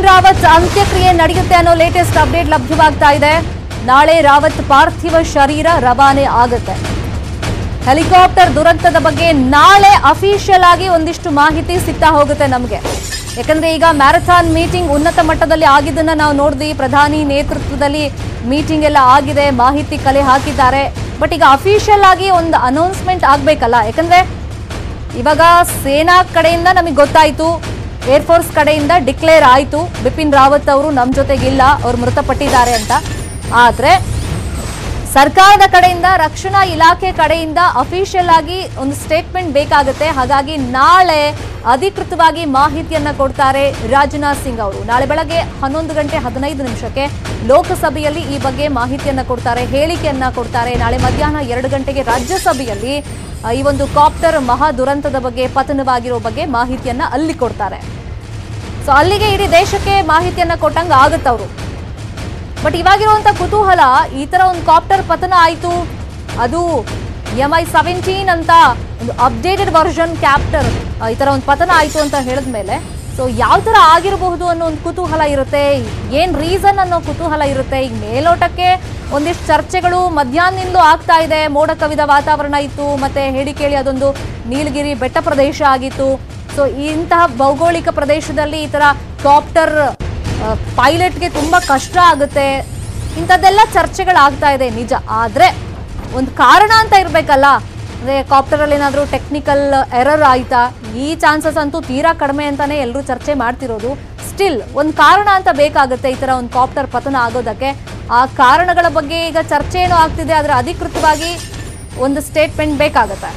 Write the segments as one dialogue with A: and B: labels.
A: ರಾವತ್ ಅಂತ್ಯಕ್ರಿಯೆ ನಡೆಯುತ್ತೆ ಅನ್ನೋ ಲೇಟೆಸ್ಟ್ ಅಪ್ಡೇಟ್ ಲಭ್ಯವಾಗ್ತಾ ಇದೆ ನಾಳೆ ರಾವತ್ ಪಾರ್ಥಿವ ಶರೀರ ರವಾನೆ ಆಗುತ್ತೆ ಹೆಲಿಕಾಪ್ಟರ್ ದುರಂತದ ಬಗ್ಗೆ ನಾಳೆ ಅಫಿಷಿಯಲ್ ಆಗಿ ಒಂದಿಷ್ಟು ಮಾಹಿತಿ ಸಿಗ್ತಾ ಹೋಗುತ್ತೆ ನಮಗೆ ಯಾಕಂದ್ರೆ ಈಗ ಮ್ಯಾರಥಾನ್ ಮೀಟಿಂಗ್ ಉನ್ನತ ಮಟ್ಟದಲ್ಲಿ ಆಗಿದ್ದನ್ನ ನಾವು ನೋಡಿದ್ವಿ ಪ್ರಧಾನಿ ನೇತೃತ್ವದಲ್ಲಿ ಮೀಟಿಂಗ್ ಎಲ್ಲ ಆಗಿದೆ ಮಾಹಿತಿ ಕಲೆ ಹಾಕಿದ್ದಾರೆ ಬಟ್ ಈಗ ಅಫಿಷಿಯಲ್ ಆಗಿ ಒಂದು ಅನೌನ್ಸ್ಮೆಂಟ್ ಆಗ್ಬೇಕಲ್ಲ ಯಾಕಂದ್ರೆ ಇವಾಗ ಸೇನಾ ಕಡೆಯಿಂದ ನಮಗೆ ಗೊತ್ತಾಯ್ತು ಏರ್ಫೋರ್ಸ್ ಕಡೆಯಿಂದ ಡಿಕ್ಲೇರ್ ಆಯ್ತು ಬಿಪಿನ್ ರಾವತ್ ಅವರು ನಮ್ಮ ಜೊತೆಗಿಲ್ಲ ಅವ್ರು ಮೃತಪಟ್ಟಿದ್ದಾರೆ ಅಂತ ಆದ್ರೆ ಸರ್ಕಾರದ ಕಡೆಯಿಂದ ರಕ್ಷಣಾ ಇಲಾಖೆ ಕಡೆಯಿಂದ ಅಫಿಷಿಯಲ್ ಆಗಿ ಒಂದು ಸ್ಟೇಟ್ಮೆಂಟ್ ಬೇಕಾಗುತ್ತೆ ಹಾಗಾಗಿ ನಾಳೆ ಅಧಿಕೃತವಾಗಿ ಮಾಹಿತಿಯನ್ನ ಕೊಡ್ತಾರೆ ರಾಜನಾಥ್ ಸಿಂಗ್ ಅವರು ನಾಳೆ ಬೆಳಗ್ಗೆ ಹನ್ನೊಂದು ಗಂಟೆ ಹದಿನೈದು ನಿಮಿಷಕ್ಕೆ ಲೋಕಸಭೆಯಲ್ಲಿ ಈ ಬಗ್ಗೆ ಮಾಹಿತಿಯನ್ನ ಕೊಡ್ತಾರೆ ಹೇಳಿಕೆಯನ್ನ ಕೊಡ್ತಾರೆ ನಾಳೆ ಮಧ್ಯಾಹ್ನ ಎರಡು ಗಂಟೆಗೆ ರಾಜ್ಯಸಭೆಯಲ್ಲಿ ಆ, ಈ ಒಂದು ಕಾಪ್ಟರ್ ಮಹಾ ದುರಂತದ ಬಗ್ಗೆ ಪತನವಾಗಿರೋ ಬಗ್ಗೆ ಮಾಹಿತಿಯನ್ನ ಅಲ್ಲಿ ಕೊಡ್ತಾರೆ ಸೊ ಅಲ್ಲಿಗೆ ಇಡೀ ದೇಶಕ್ಕೆ ಮಾಹಿತಿಯನ್ನ ಕೊಟ್ಟಂಗ ಆಗುತ್ತವರು ಬಟ್ ಇವಾಗಿರುವಂತ ಕುತೂಹಲ ಈ ತರ ಒಂದು ಕಾಪ್ಟರ್ ಪತನ ಆಯ್ತು ಅದು ಎಂ ಐ ಸೆವೆಂಟೀನ್ ಅಂತ ಒಂದು ಅಪ್ಡೇಟೆಡ್ ವರ್ಷನ್ ಕ್ಯಾಪ್ಟರ್ ಈ ತರ ಒಂದು ಪತನ ಆಯ್ತು ಅಂತ ಹೇಳಿದ್ಮೇಲೆ ಸೊ ಯಾವ ತರ ಆಗಿರಬಹುದು ಅನ್ನೋ ಒಂದು ಕುತೂಹಲ ಇರುತ್ತೆ ಏನ್ ರೀಸನ್ ಅನ್ನೋ ಕುತೂಹಲ ಇರುತ್ತೆ ಈಗ ಮೇಲೋಟಕ್ಕೆ ಒಂದಿಷ್ಟು ಚರ್ಚೆಗಳು ಮಧ್ಯಾಹ್ನದಿಂದಲೂ ಆಗ್ತಾ ಇದೆ ಮೋಡ ಕವಿದ ವಾತಾವರಣ ಇತ್ತು ಮತ್ತೆ ಹೇಳಿ ಕೇಳಿ ಅದೊಂದು ನೀಲಗಿರಿ ಬೆಟ್ಟ ಪ್ರದೇಶ ಆಗಿತ್ತು ಸೊ ಇಂತಹ ಭೌಗೋಳಿಕ ಪ್ರದೇಶದಲ್ಲಿ ಈ ತರ ಕಾಪ್ಟರ್ ಪೈಲಟ್ಗೆ ತುಂಬಾ ಕಷ್ಟ ಆಗುತ್ತೆ ಇಂಥದ್ದೆಲ್ಲ ಚರ್ಚೆಗಳಾಗ್ತಾ ಇದೆ ನಿಜ ಆದ್ರೆ ಒಂದು ಕಾರಣ ಅಂತ ಇರ್ಬೇಕಲ್ಲ ಅಂದ್ರೆ ಕಾಪ್ಟರ್ ಅಲ್ಲಿ ಏನಾದರೂ ಟೆಕ್ನಿಕಲ್ ಎರರ್ ಆಯ್ತಾ ಈ ಚಾನ್ಸಸ್ ಅಂತೂ ತೀರಾ ಕಡಿಮೆ ಅಂತಾನೆ ಎಲ್ಲರೂ ಚರ್ಚೆ ಮಾಡ್ತಿರೋದು ಸ್ಟಿಲ್ ಒಂದು ಕಾರಣ ಅಂತ ಬೇಕಾಗುತ್ತೆ ಈ ತರ ಒಂದು ಕಾಪ್ಟರ್ ಪತನ ಆಗೋದಕ್ಕೆ ಆ ಕಾರಣಗಳ ಬಗ್ಗೆ ಈಗ ಚರ್ಚೆ ಏನೋ ಆಗ್ತಿದೆ ಆದ್ರೆ ಅಧಿಕೃತವಾಗಿ ಒಂದು ಸ್ಟೇಟ್ಮೆಂಟ್ ಬೇಕಾಗುತ್ತೆ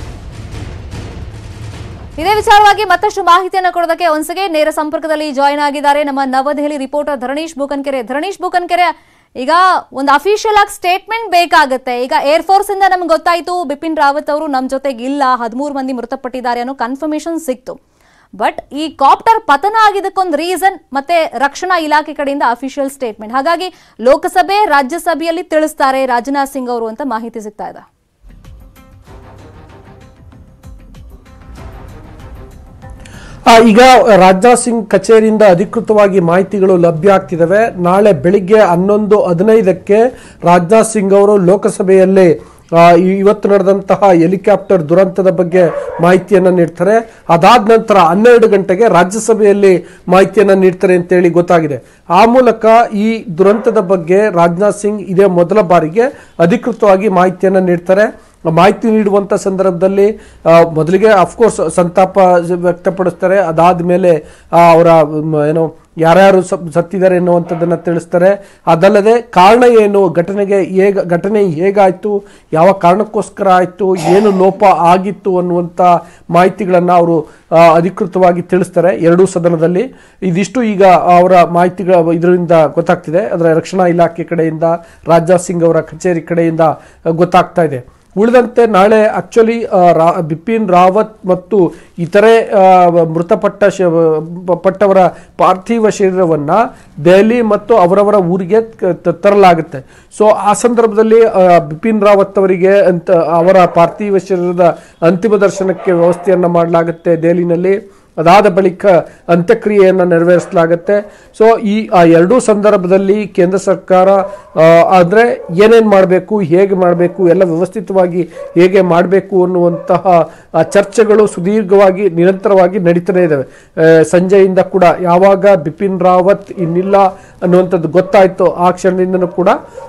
A: ಇದೇ ವಿಚಾರವಾಗಿ ಮತ್ತಷ್ಟು ಮಾಹಿತಿಯನ್ನು ಕೊಡೋದಕ್ಕೆ ಒಂದ್ಸಗೆ ನೇರ ಸಂಪರ್ಕದಲ್ಲಿ ಜಾಯಿನ್ ಆಗಿದ್ದಾರೆ ನಮ್ಮ ನವದೆಹಲಿ ರಿಪೋರ್ಟರ್ ಧರಣೀಶ್ ಬೂಕನ್ಕೆರೆ ಧರಣೀಶ್ ಬೂಕನ್ಕೆರೆ ಈಗ ಒಂದು ಅಫಿಷಿಯಲ್ ಆಗಿ ಸ್ಟೇಟ್ಮೆಂಟ್ ಬೇಕಾಗುತ್ತೆ ಈಗ ಏರ್ ಫೋರ್ಸ್ ಇಂದ ನಮ್ಗೆ ಗೊತ್ತಾಯ್ತು ಬಿಪಿನ್ ರಾವತ್ ಅವರು ನಮ್ಮ ಜೊತೆಗೆ ಇಲ್ಲ ಹದಿಮೂರು ಮಂದಿ ಮೃತಪಟ್ಟಿದ್ದಾರೆ ಅನ್ನೋ ಕನ್ಫರ್ಮೇಶನ್ ಸಿಕ್ತು ಬಟ್ ಈ ಕಾಪ್ಟರ್ ಪತನ ಆಗಿದ್ದಕ್ಕೊಂದು ರೀಸನ್ ಮತ್ತೆ ರಕ್ಷಣಾ ಇಲಾಖೆ ಕಡೆಯಿಂದ ಅಫಿಷಿಯಲ್ ಸ್ಟೇಟ್ಮೆಂಟ್ ಹಾಗಾಗಿ ಲೋಕಸಭೆ ರಾಜ್ಯಸಭೆಯಲ್ಲಿ ತಿಳಿಸ್ತಾರೆ ರಾಜನಾಥ್ ಸಿಂಗ್ ಅವರು ಅಂತ ಮಾಹಿತಿ ಸಿಗ್ತಾ ಇದೆ
B: ಆ, ಈಗ ರಾಜನಾಥ್ ಸಿಂಗ್ ಕಚೇರಿಯಿಂದ ಅಧಿಕೃತವಾಗಿ ಮಾಹಿತಿಗಳು ಲಭ್ಯ ಆಗ್ತಿದ್ದಾವೆ ನಾಳೆ ಬೆಳಿಗ್ಗೆ ಹನ್ನೊಂದು ಹದಿನೈದಕ್ಕೆ ರಾಜನಾಥ್ ಸಿಂಗ್ ಅವರು ಲೋಕಸಭೆಯಲ್ಲಿ ಆ, ಈ- ಇವತ್ತು ನಡೆದಂತಹ ಹೆಲಿಕಾಪ್ಟರ್ ದುರಂತದ ಬಗ್ಗೆ ಮಾಹಿತಿಯನ್ನ ನೀಡ್ತಾರೆ ಅದಾದ ನಂತರ ಹನ್ನೆರಡು ಗಂಟೆಗೆ ರಾಜ್ಯಸಭೆಯಲ್ಲಿ ಮಾಹಿತಿಯನ್ನ ನೀಡ್ತಾರೆ ಅಂತೇಳಿ ಗೊತ್ತಾಗಿದೆ ಆ ಮೂಲಕ ಈ ದುರಂತದ ಬಗ್ಗೆ ರಾಜನಾಥ್ ಸಿಂಗ್ ಇದೇ ಮೊದಲ ಬಾರಿಗೆ ಅಧಿಕೃತವಾಗಿ ಮಾಹಿತಿಯನ್ನ ನೀಡ್ತಾರೆ ಮಾಹಿತಿ ನೀಡುವಂಥ ಸಂದರ್ಭದಲ್ಲಿ ಆ, ಮೊದಲಿಗೆ ಅಫ್ಕೋರ್ಸ್ ಸಂತಾಪ ವ್ಯಕ್ತಪಡಿಸ್ತಾರೆ ಅದಾದ ಮೇಲೆ ಅವರ ಏನು ಯಾರ್ಯಾರು ಸ- ಸತ್ತಿದ್ದಾರೆ ಎನ್ನುವಂಥದ್ದನ್ನು ತಿಳಿಸ್ತಾರೆ ಅದಲ್ಲದೆ ಕಾರಣ ಏನು ಘಟನೆಗೆ ಹೇಗ ಘಟನೆ ಹೇಗಾಯಿತು ಯಾವ ಕಾರಣಕ್ಕೋಸ್ಕರ ಆಯಿತು ಏನು ಲೋಪ ಆಗಿತ್ತು ಅನ್ನುವಂಥ ಮಾಹಿತಿಗಳನ್ನು ಅವರು ಆ, ಅಧಿಕೃತವಾಗಿ ತಿಳಿಸ್ತಾರೆ ಎರಡೂ ಸದನದಲ್ಲಿ ಇದಿಷ್ಟು ಈಗ ಅವರ ಮಾಹಿತಿಗಳ ಇದರಿಂದ ಗೊತ್ತಾಗ್ತಿದೆ ಅದರ ರಕ್ಷಣಾ ಇಲಾಖೆ ಕಡೆಯಿಂದ ರಾಜನಾಥ್ ಸಿಂಗ್ ಅವರ ಕಚೇರಿ ಕಡೆಯಿಂದ ಆ, ಗೊತ್ತಾಗ್ತಾ ಇದೆ ಉಳಿದಂತೆ ನಾಳೆ ಆಕ್ಚುಲಿ ಬಿಪಿನ್ ರಾವತ್ ಮತ್ತು ಇತರೆ ಆ, ಮೃತಪಟ್ಟ ಶ ಪಟ್ಟವರ ಪಾರ್ಥಿವ ಶರೀರವನ್ನ ದೆಹಲಿ ಮತ್ತು ಅವರವರ ಊರಿಗೆ ಕ- ತ- ತರಲಾಗುತ್ತೆ ಸೊ ಆ ಸಂದರ್ಭದಲ್ಲಿ ಆ, ಬಿಪಿನ್ ರಾವತ್ ಅವರಿಗೆ ಅಂತ ಅವರ ಪಾರ್ಥಿವ ಶರೀರದ ಅಂತಿಮ ದರ್ಶನಕ್ಕೆ ವ್ಯವಸ್ಥೆಯನ್ನ ಮಾಡಲಾಗುತ್ತೆ ದೆಹಲಿನಲ್ಲಿ ಅದಾದ ಬಳಿಕ ಅಂತ್ಯಕ್ರಿಯೆಯನ್ನು ನೆರವೇರಿಸಲಾಗುತ್ತೆ ಸೊ ಈ ಆ ಎರಡೂ ಸಂದರ್ಭದಲ್ಲಿ ಕೇಂದ್ರ ಸರ್ಕಾರ ಆ, ಅಂದ್ರೆ ಏನೇನು ಮಾಡಬೇಕು ಹೇಗೆ ಮಾಡಬೇಕು ಎಲ್ಲ ವ್ಯವಸ್ಥಿತವಾಗಿ ಹೇಗೆ ಮಾಡಬೇಕು ಅನ್ನುವಂತಹ ಆ, ಚರ್ಚೆಗಳು ಸುದೀರ್ಘವಾಗಿ ನಿರಂತರವಾಗಿ ನಡೀತಾನೆ ಇದ್ದಾವೆ ಆ, ಸಂಜೆಯಿಂದ ಕೂಡ ಯಾವಾಗ ಬಿಪಿನ್ ರಾವತ್ ಇನ್ನಿಲ್ಲ ಅನ್ನುವಂಥದ್ದು ಗೊತ್ತಾಯ್ತು ಆ ಕ್ಷಣದಿಂದನೂ ಕೂಡ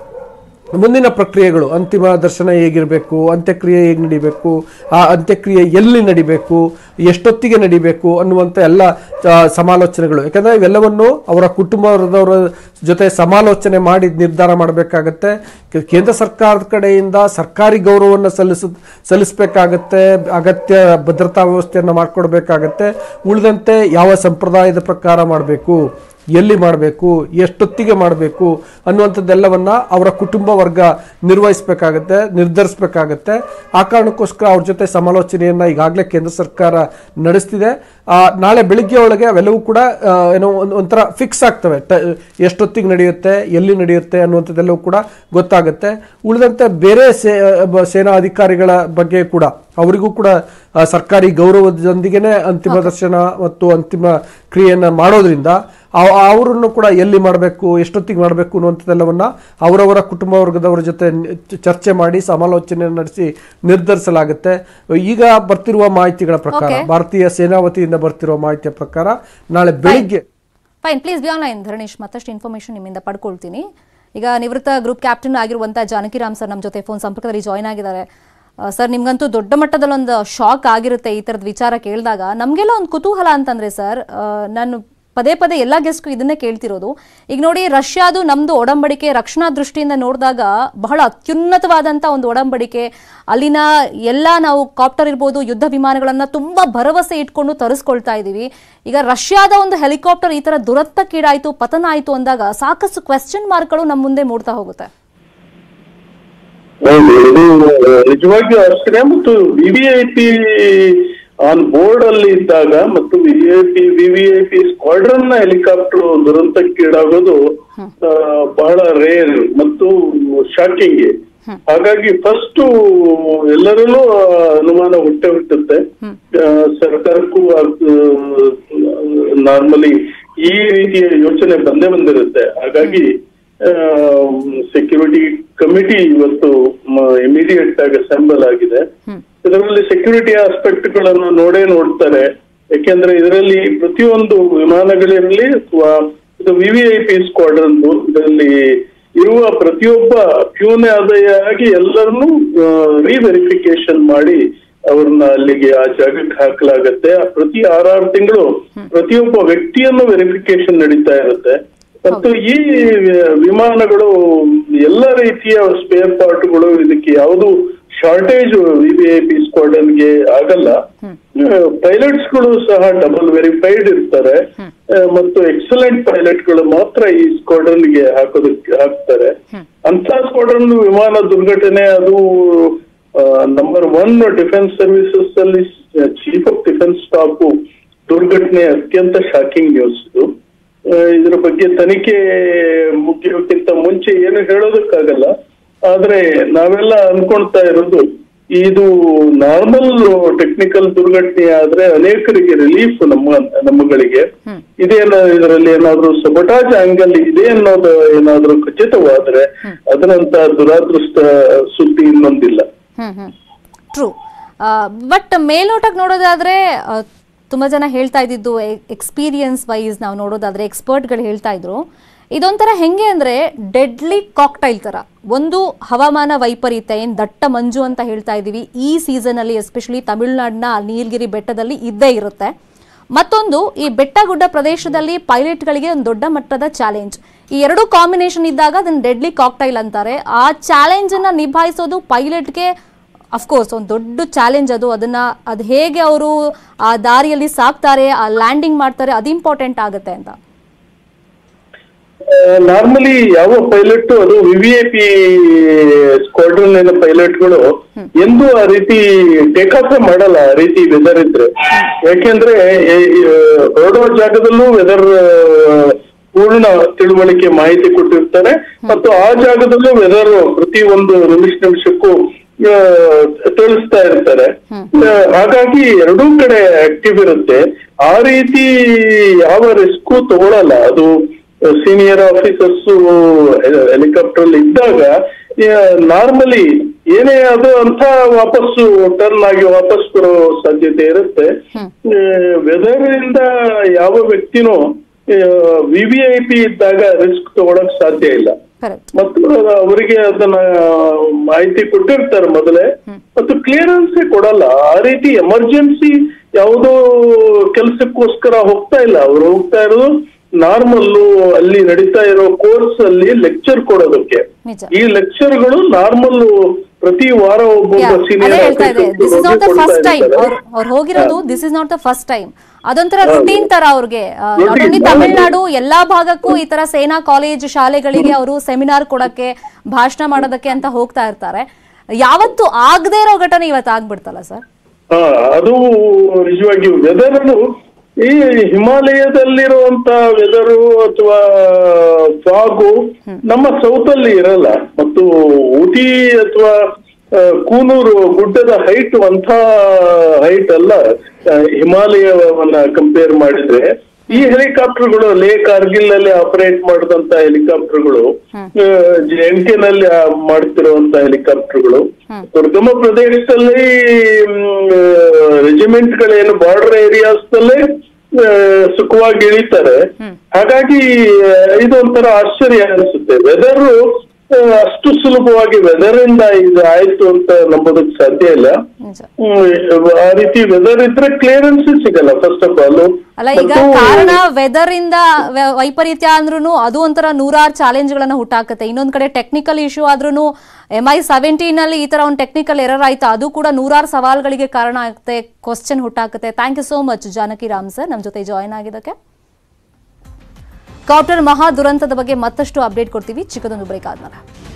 B: ಮುಂದಿನ ಪ್ರಕ್ರಿಯೆಗಳು ಅಂತಿಮ ದರ್ಶನ ಹೇಗಿರಬೇಕು ಅಂತ್ಯಕ್ರಿಯೆ ಹೇಗೆ ನಡಿಬೇಕು ಆ ಅಂತ್ಯಕ್ರಿಯೆ ಎಲ್ಲಿ ನಡಿಬೇಕು ಎಷ್ಟೊತ್ತಿಗೆ ನಡಿಬೇಕು ಅನ್ನುವಂಥ ಎಲ್ಲ ಆ, ಸಮಾಲೋಚನೆಗಳು ಯಾಕಂದರೆ ಇವೆಲ್ಲವನ್ನು ಅವರ ಕುಟುಂಬದವರ ಜೊತೆ ಸಮಾಲೋಚನೆ ಮಾಡಿ ನಿರ್ಧಾರ ಮಾಡಬೇಕಾಗತ್ತೆ ಕೆ- ಕೇಂದ್ರ ಸರ್ಕಾರದ ಕಡೆಯಿಂದ ಸರ್ಕಾರಿ ಗೌರವವನ್ನು ಸಲ್ಲಿಸ ಸಲ್ಲಿಸಬೇಕಾಗತ್ತೆ ಅಗತ್ಯ ಭದ್ರತಾ ವ್ಯವಸ್ಥೆಯನ್ನು ಮಾಡಿಕೊಡ್ಬೇಕಾಗತ್ತೆ ಉಳಿದಂತೆ ಯಾವ ಸಂಪ್ರದಾಯದ ಪ್ರಕಾರ ಮಾಡಬೇಕು ಎಲ್ಲಿ ಮಾಡಬೇಕು ಎಷ್ಟೊತ್ತಿಗೆ ಮಾಡಬೇಕು ಅನ್ನುವಂಥದ್ದೆಲ್ಲವನ್ನ ಅವರ ಕುಟುಂಬ ವರ್ಗ ನಿರ್ವಹಿಸಬೇಕಾಗತ್ತೆ ನಿರ್ಧರಿಸಬೇಕಾಗತ್ತೆ ಆ ಕಾರಣಕ್ಕೋಸ್ಕರ ಅವ್ರ ಜೊತೆ ಸಮಾಲೋಚನೆಯನ್ನ ಈಗಾಗಲೇ ಕೇಂದ್ರ ಸರ್ಕಾರ ನಡೆಸ್ತಿದೆ ಆ, ನಾಳೆ ಬೆಳಿಗ್ಗೆ ಒಳಗೆ ಅವೆಲ್ಲವೂ ಕೂಡ ಆ, ಏನೋ ಒಂದ್- ಒಂಥರ ಫಿಕ್ಸ್ ಆಗ್ತವೆ ಟ- ಎಷ್ಟೊತ್ತಿಗೆ ನಡೆಯುತ್ತೆ ಎಲ್ಲಿ ನಡೆಯುತ್ತೆ ಅನ್ನುವಂಥದ್ದೆಲ್ಲವೂ ಕೂಡ ಗೊತ್ತಾಗುತ್ತೆ ಉಳಿದಂತೆ ಬೇರೆ ಸೇ ಬ- ಸೇನಾ ಅಧಿಕಾರಿಗಳ ಬಗ್ಗೆ ಕೂಡ ಅವರಿಗೂ ಕೂಡ ಆ, ಸರ್ಕಾರಿ ಗೌರವದೊಂದಿಗೆನೇ ಅಂತಿಮ ದರ್ಶನ ಮತ್ತು ಅಂತಿಮ ಕ್ರಿಯೆಯನ್ನ ಮಾಡೋದ್ರಿಂದ ಅವರನ್ನು ಕೂಡ ಎಲ್ಲಿ ಮಾಡಬೇಕು ಎಷ್ಟೊತ್ತಿಗೆ ಮಾಡಬೇಕು ಅನ್ನುವಂಥದ್ದೆಲ್ಲವನ್ನ ಅವರವರ ಕುಟುಂಬ ವರ್ಗದವರ ಜೊತೆ ನಿ- ಚರ್ಚೆ ಮಾಡಿ ಸಮಾಲೋಚನೆ ನಡೆಸಿ ನಿರ್ಧರಿಸಲಾಗುತ್ತೆ ಈಗ ಬರ್ತಿರುವ ಮಾಹಿತಿಗಳ ಪ್ರಕಾರ
A: Okay.
B: ಭಾರತೀಯ ಸೇನಾ ವತಿಯಿಂದ ಬರ್ತಿರುವ ಮಾಹಿತಿಯ ಪ್ರಕಾರ ನಾಳೆ ಬೆಳಿಗ್ಗೆ
A: fine please be online Dharanesh ಮತ್ತಷ್ಟು ಇನ್ಫಾರ್ಮೇಶನ್ ನಿಮ್ಮಿಂದ ಪಡ್ಕೊಳ್ತೀನಿ ಈಗ ನಿವೃತ್ತ ಗ್ರೂಪ್ ಕ್ಯಾಪ್ಟನ್ ಆಗಿರುವಂಥ ಜಾನಕಿರಾಮ್ ಸರ್ ನಮ್ಮ ಜೊತೆ ಫೋನ್ ಸಂಪರ್ಕದಲ್ಲಿ ಜಾಯ್ನ್ ಆಗಿದ್ದಾರೆ ಆ, ಸರ್ ನಿಮ್ಗಂತೂ ದೊಡ್ಡ ಮಟ್ಟದಲ್ಲಿ ಒಂದು ಶಾಕ್ ಆಗಿರುತ್ತೆ ಈ ಥರದ ವಿಚಾರ ಕೇಳಿದಾಗ ನಮಗೆಲ್ಲ ಒಂದು ಕುತೂಹಲ ಅಂತಂದ್ರೆ ಸರ್ ಆ, ನಾನು ಪದೇ ಪದೇ ಎಲ್ಲ ಗೆಸ್ಟ್ಗೂ ಇದನ್ನೇ ಕೇಳ್ತಿರೋದು ಈಗ ನೋಡಿ ರಷ್ಯಾದು ನಮ್ದು ಒಡಂಬಡಿಕೆ ರಕ್ಷಣಾ ದೃಷ್ಟಿಯಿಂದ ನೋಡಿದಾಗ ಬಹಳ ಅತ್ಯುನ್ನತವಾದಂಥ ಒಂದು ಒಡಂಬಡಿಕೆ ಅಲ್ಲಿನ ಎಲ್ಲ ನಾವು ಕಾಪ್ಟರ್ ಇರ್ಬೋದು ಯುದ್ಧ ವಿಮಾನಗಳನ್ನ ತುಂಬಾ ಭರವಸೆ ಇಟ್ಕೊಂಡು ತರಿಸ್ಕೊಳ್ತಾ ಇದ್ದೀವಿ ಈಗ ರಷ್ಯಾದ ಒಂದು ಹೆಲಿಕಾಪ್ಟರ್ ಈ ತರ ದುರತ್ತಕ್ಕೀಡಾಯ್ತು ಪತನ ಆಯ್ತು ಅಂದಾಗ ಸಾಕಷ್ಟು ಕ್ವೆಶ್ಚನ್ ಮಾರ್ಕ್ಗಳು ನಮ್ಮ ಮುಂದೆ ಮೂಡ್ತಾ ಹೋಗುತ್ತೆ
C: ಹೌದು ಇದು ನಿಜವಾಗಿಯೂ ಆಶ್ಚರ್ಯ ಮತ್ತು ವಿವಿಐಪಿ ಆನ್ ಬೋರ್ಡ್ ಅಲ್ಲಿ ಇದ್ದಾಗ ಮತ್ತು ವಿವಿಐಪಿ ವಿವಿಐಪಿ ಸ್ಕ್ವಾಡ್ರನ್ ನ ಹೆಲಿಕಾಪ್ಟರ್ ದುರಂತಕ್ಕೀಡಾಗೋದು ಆ, ಬಹಳ ರೇರ್ ಮತ್ತು ಶಾಕಿಂಗ್ ಹಾಗಾಗಿ ಫಸ್ಟ್ ಎಲ್ಲರಲ್ಲೂ ಆ ಅನುಮಾನ ಹುಟ್ಟೆ ಹುಟ್ಟುತ್ತೆ ಆ, ಸರ್ಕಾರಕ್ಕೂ ನಾರ್ಮಲಿ ಈ ರೀತಿಯ ಯೋಚನೆ ಬಂದೇ ಬಂದಿರುತ್ತೆ ಹಾಗಾಗಿ ಸೆಕ್ಯೂರಿಟಿ ಕಮಿಟಿ ಇವತ್ತು ಇಮಿಡಿಯೇಟ್ ಆಗಿ ಅಸೆಂಬಲ್ ಆಗಿದೆ ಇದರಲ್ಲಿ ಸೆಕ್ಯೂರಿಟಿ ಆಸ್ಪೆಕ್ಟ್ ಗಳನ್ನು ನೋಡೇ ನೋಡ್ತಾರೆ ಯಾಕೆಂದ್ರೆ ಇದರಲ್ಲಿ ಪ್ರತಿಯೊಂದು ವಿಮಾನಗಳಿರಲಿ ಅಥವಾ ಇದು ವಿವಿಐಪಿ ಸ್ಕ್ವಾಡ್ರನ್ ಇದರಲ್ಲಿ ಇರುವ ಪ್ರತಿಯೊಬ್ಬ ಪ್ಯೂನೆ ಆದಾಯಾಗಿ ಎಲ್ಲರನ್ನೂ ರಿವೆರಿಫಿಕೇಶನ್ ಮಾಡಿ ಅವ್ರನ್ನ ಅಲ್ಲಿಗೆ ಆ ಜಾಗಕ್ಕೆ ಹಾಕಲಾಗತ್ತೆ ಆ ಪ್ರತಿ ಆರಾರು ತಿಂಗಳು ಪ್ರತಿಯೊಬ್ಬ ವ್ಯಕ್ತಿಯನ್ನು ವೆರಿಫಿಕೇಶನ್ ನಡೀತಾ ಇರುತ್ತೆ ಮತ್ತು ಈ ವಿಮಾನಗಳು ಎಲ್ಲ ರೀತಿಯ ಸ್ಪೇರ್ ಪಾರ್ಟ್ಗಳು ಇದಕ್ಕೆ ಯಾವುದು ಶಾರ್ಟೇಜ್ ವಿವಿಐಪಿ ಸ್ಕ್ವಾಡನ್ಗೆ ಆಗಲ್ಲ ಪೈಲಟ್ಸ್ ಗಳು ಸಹ ಡಬಲ್ ವೆರಿಫೈಡ್ ಇರ್ತಾರೆ ಆ, ಮತ್ತು ಎಕ್ಸಲೆಂಟ್ ಪೈಲಟ್ ಗಳು ಮಾತ್ರ ಈ ಸ್ಕ್ವಾಡನ್ ಗೆ ಹಾಕೋದಕ್ಕೆ ಹಾಕ್ತಾರೆ ಅಂತ ಸ್ಕ್ವಾಡನ್ ವಿಮಾನ ದುರ್ಘಟನೆ ಅದು ನಂಬರ್ ಒನ್ ಡಿಫೆನ್ಸ್ ಸರ್ವಿಸಸ್ ಅಲ್ಲಿ ಚೀಫ್ ಆಫ್ ಡಿಫೆನ್ಸ್ ಸ್ಟಾಫ್ ದುರ್ಘಟನೆ ಅತ್ಯಂತ ಶಾಕಿಂಗ್ ನ್ಯೂಸ್ ಇದು ಆ, ಇದರ ಬಗ್ಗೆ ತನಿಖೆ ಮುಗಿಯೋಕ್ಕಿಂತ ಮುಂಚೆ ಏನು ಹೇಳೋದಕ್ಕಾಗಲ್ಲ ಆದ್ರೆ ನಾವೆಲ್ಲ ಅನ್ಕೊಳ್ತಾ ಇರೋದು ಇದು ನಾರ್ಮಲ್ ಟೆಕ್ನಿಕಲ್ ದುರ್ಘಟನೆ ಆದ್ರೆ ಅನೇಕರಿಗೆ ರಿಲೀಫ್ ನಮ್ಮ ನಮ್ಮಗಳಿಗೆ ಇದೇನ ಇದರಲ್ಲಿ ಏನಾದ್ರೂ ಸಬಟಾಜ್ ಆಂಗಲ್ ಇದೆ ಅನ್ನೋದು ಏನಾದ್ರೂ ಖಚಿತವಾದ್ರೆ ಅದರಂತ ದುರಾದೃಷ್ಟ ಸುದ್ದಿ ಇನ್ನೊಂದಿಲ್ಲ
A: ಹ್ಮ್ ಹ್ಮ್ ಟ್ರೂ ಬಟ್ ಮೇಲ್ನೋಟಕ್ಕೆ ನೋಡೋದಾದ್ರೆ ಆ, ತುಂಬಾ ಜನ ಹೇಳ್ತಾ ಇದ್ದಿದ್ದು ಎಕ್ಸ್ಪೀರಿಯನ್ಸ್ ವೈಸ್ ನಾವು ನೋಡೋದಾದ್ರೆ ಎಕ್ಸ್ಪರ್ಟ್ಗಳು ಹೇಳ್ತಾ ಇದ್ರು ಇದೊಂಥರ ಹೆಂಗೆ ಅಂದ್ರೆ ಡೆಡ್ಲಿ ಕಾಕ್ಟೈಲ್ ತರ ಒಂದು ಹವಾಮಾನ ವೈಪರೀತ್ಯ ಏನ್ ದಟ್ಟ ಮಂಜು ಅಂತ ಹೇಳ್ತಾ ಇದೀವಿ ಈ ಸೀಸನ್ ಅಲ್ಲಿ ಎಸ್ಪೆಷಲಿ ತಮಿಳುನಾಡಿನ ನೀಲಗಿರಿ ಬೆಟ್ಟದಲ್ಲಿ ಇದ್ದೇ ಇರುತ್ತೆ ಮತ್ತೊಂದು ಈ ಬೆಟ್ಟ ಗುಡ್ಡ ಪ್ರದೇಶದಲ್ಲಿ ಪೈಲಟ್ಗಳಿಗೆ ಒಂದು ದೊಡ್ಡ ಮಟ್ಟದ ಚಾಲೆಂಜ್ ಈ ಎರಡು ಕಾಂಬಿನೇಷನ್ ಇದ್ದಾಗ ಅದನ್ನ ಡೆಡ್ಲಿ ಕಾಕ್ಟೈಲ್ ಅಂತಾರೆ ಆ ಚಾಲೆಂಜ್ ಅನ್ನ ನಿಭಾಯಿಸೋದು ಪೈಲಟ್ಗೆ ಅಫ್ಕೋರ್ಸ್ ಒಂದು ದೊಡ್ಡ ಚಾಲೆಂಜ್ ಅದು ಅದನ್ನ ಅದು ಹೇಗೆ ಅವರು ಆ ದಾರಿಯಲ್ಲಿ ಸಾಕ್ತಾರೆ ಆ ಲ್ಯಾಂಡಿಂಗ್ ಮಾಡ್ತಾರೆ ಅದು ಇಂಪಾರ್ಟೆಂಟ್ ಆಗುತ್ತೆ ಅಂತ
C: ನಾರ್ಮಲಿ ಯಾವ ಪೈಲಟ್ ಅದು ವಿವಿಐಪಿ ಸ್ಕ್ವಾಡ್ರನ್ ಪೈಲಟ್ಗಳು ಎಂದೂ ಆ ರೀತಿ ಟೇಕ್ ಆಫ್ ಮಾಡಲ್ಲ ಆ ರೀತಿ ವೆದರ್ ಇದ್ರೆ ಯಾಕೆಂದ್ರೆ ಈ- ಈ ಹೊರಡೋ ಜಾಗದಲ್ಲೂ ವೆದರ್ ಪೂರ್ಣ ತಿಳುವಳಿಕೆ ಮಾಹಿತಿ ಕೊಟ್ಟಿರ್ತಾರೆ ಮತ್ತು ಆ ಜಾಗದಲ್ಲೂ ವೆದರ್ ಪ್ರತಿ ಒಂದು ನಿಮಿಷ ನಿಮಿಷಕ್ಕೂ ಆ, ತಿಳಿಸ್ತಾ ಇರ್ತಾರೆ ಆ, ಹಾಗಾಗಿ ಎರಡೂ ಕಡೆ ಆಕ್ಟಿವ್ ಇರುತ್ತೆ ಆ ರೀತಿ ಯಾವ ರಿಸ್ಕು ತಗೊಳಲ್ಲ ಅದು ಸೀನಿಯರ್ ಆಫೀಸರ್ಸ್ ಹೆಲಿಕಾಪ್ಟರ್ ಅಲ್ಲಿ ಇದ್ದಾಗ ನಾರ್ಮಲಿ ಏನೇ ಅದು ಅಂತ ವಾಪಸ್ಸು ಟರ್ನ್ ಆಗಿ ವಾಪಸ್ ಬರೋ ಸಾಧ್ಯತೆ ಇರುತ್ತೆ ವೆದರ್ ಇಂದ ಯಾವ ವ್ಯಕ್ತಿನೂ ವಿವಿಐಪಿ ಇದ್ದಾಗ ರಿಸ್ಕ್ ತಗೊಳಕ್ ಸಾಧ್ಯ ಇಲ್ಲ
A: ಕರೆಕ್ಟ್
C: ಮತ್ತು ಅವರಿಗೆ ಅದನ್ನ ಮಾಹಿತಿ ಕೊಟ್ಟಿರ್ತಾರೆ ಮೊದಲೇ ಮತ್ತು ಕ್ಲಿಯರೆನ್ಸ್ ಕೊಡಲ್ಲ ಆ ರೀತಿ ಎಮರ್ಜೆನ್ಸಿ ಯಾವುದೋ ಕೆಲಸಕ್ಕೋಸ್ಕರ ಹೋಗ್ತಾ ಇಲ್ಲ ಅವ್ರು ಹೋಗ್ತಾ ಇರೋದು ನಾರ್ಮಲ್ಲು ಅಲ್ಲಿ ನಡೀತಾ ಇರೋ ಕೋರ್ಸ್ ಅಲ್ಲಿ ಲೆಕ್ಚರ್ ಕೊಡೋದಕ್ಕೆ
A: ನಿಜ
C: ಈ ಲೆಕ್ಚರ್ಗಳು ನಾರ್ಮಲ್ ಪ್ರತಿ ವಾರ
A: Yeah,
C: ಒಬ್ಬೊಬ್ಬ
A: ಅದೇ
C: ಸೀನಿಯರ್
A: ಹೇಳ್ತಾ ಇದೆ this is not the first time ಅವ್ರು ಹೋಗಿರೋದು this is not the first time ಅದೊಂಥರ ರುಟೀನ್ ತರ ಅವ್ರಿಗೆ ನಾಟ್ ಓನ್ಲಿ
C: Routine,
A: ತಮಿಳ್ನಾಡು ಎಲ್ಲಾ ಭಾಗಕ್ಕೂ ಈ ತರ ಸೇನಾ ಕಾಲೇಜ್ ಶಾಲೆಗಳಿಗೆ ಅವರು ಸೆಮಿನಾರ್ ಕೊಡಕ್ಕೆ ಭಾಷಣ ಮಾಡೋದಕ್ಕೆ ಅಂತ ಹೋಗ್ತಾ ಇರ್ತಾರೆ ಯಾವತ್ತು ಆಗದೆ ಇರೋ ಘಟನೆ ಇವತ್ತು ಆಗ್ಬಿಡ್ತಲ್ಲ ಸರ್
C: ಹಾ ಅದು ನಿಜವಾಗಿಯೂ ವೆದರ್ ಈ ಹಿಮಾಲಯದಲ್ಲಿರುವಂತ ವೆದರು ಅಥವಾ ಫಾಗು ನಮ್ಮ ಸೌತ್ ಅಲ್ಲಿ ಇರಲ್ಲ ಮತ್ತು ಊಟಿ ಅಥವಾ ಆ, ಕೂನೂರು ಗುಡ್ಡದ ಹೈಟ್ ಅಂತ ಹೈಟ್ ಅಲ್ಲ ಆ, ಹಿಮಾಲಯವನ್ನ ಕಂಪೇರ್ ಮಾಡಿದ್ರೆ ಈ ಹೆಲಿಕಾಪ್ಟರ್ಗಳು ಲೇ ಕಾರ್ಗಿಲ್ ನಲ್ಲಿ ಆಪರೇಟ್ ಮಾಡಿದಂತ ಹೆಲಿಕಾಪ್ಟರ್ಗಳು ಕೆ ನಲ್ಲಿ ಆ, ಮಾಡ್ತಿರುವಂತ ಹೆಲಿಕಾಪ್ಟರ್ಗಳು ದುರ್ಗಮ ಪ್ರದೇಶದಲ್ಲಿ ರೆಜಿಮೆಂಟ್ ಗಳೇನು ಬಾರ್ಡರ್ ಏರಿಯಾಸ್ ನಲ್ಲೇ ಆ, ಸುಖವಾಗಿ ಇಳಿತಾರೆ ಹಾಗಾಗಿ ಆ, ಇದು ಒಂಥರ ಆಶ್ಚರ್ಯ ಅನಿಸುತ್ತೆ ವೆದರ್ ಅಷ್ಟು ಸುಲಭವಾಗಿ ವೆದರ್ ಇಂದ ಇದು ಆಯ್ತು ಅಂತ ನಂಬೋದಕ್ಕೆ ಸಾಧ್ಯ ಇಲ್ಲ
A: ನಿಜ
C: ಹ್ಮ್, ಆ ರೀತಿ ವೆದರ್ ಇದ್ರೆ ಕ್ಲಿಯರೆನ್ಸ್ ಸಿಗಲ್ಲ ಫಸ್ಟ್ ಆಫ್ ಆಲ್
A: ಅಲ್ಲ ಈಗ ಕಾರಣ ವೆದರ್ ಇಂದ ವ್ಯ- ವೈಪರೀತ್ಯ ಅಂದ್ರೂ ಅದು ಒಂಥರ ನೂರಾರು ಚಾಲೆಂಜ್ ಗಳನ್ನ ಹುಟ್ಟಾಕತ್ತೆ ಇನ್ನೊಂದ್ ಕಡೆ ಟೆಕ್ನಿಕಲ್ ಇಶ್ಯೂ ಆದ್ರೂ ಎಂ ಐ ಸೆವೆಂಟೀನ್ ಅಲ್ಲಿ ಈ ತರ ಒಂದು ಟೆಕ್ನಿಕಲ್ ಎರರ್ ಆಯ್ತು ಅದು ಕೂಡ ನೂರಾರು ಸವಾಲ್ಗಳಿಗೆ ಕಾರಣ ಆಗುತ್ತೆ ಕ್ವಶನ್ ಹುಟ್ಟಾಕತ್ತೆ thank you so much Janaki Ram sir ನಮ್ಮ ಜೊತೆ ಜಾಯ್ನ್ ಆಗಿದ್ದಕ್ಕೆ ಕಾಪ್ಟರ್ ಮಹಾ ದುರಂತದ ಬಗ್ಗೆ ಮತ್ತಷ್ಟು ಅಪ್ಡೇಟ್ ಕೊಡ್ತೀವಿ ಚಿಕ್ಕದೊಂದು ಬ್ರೇಕ್ ಆದ್ಮೇಲೆ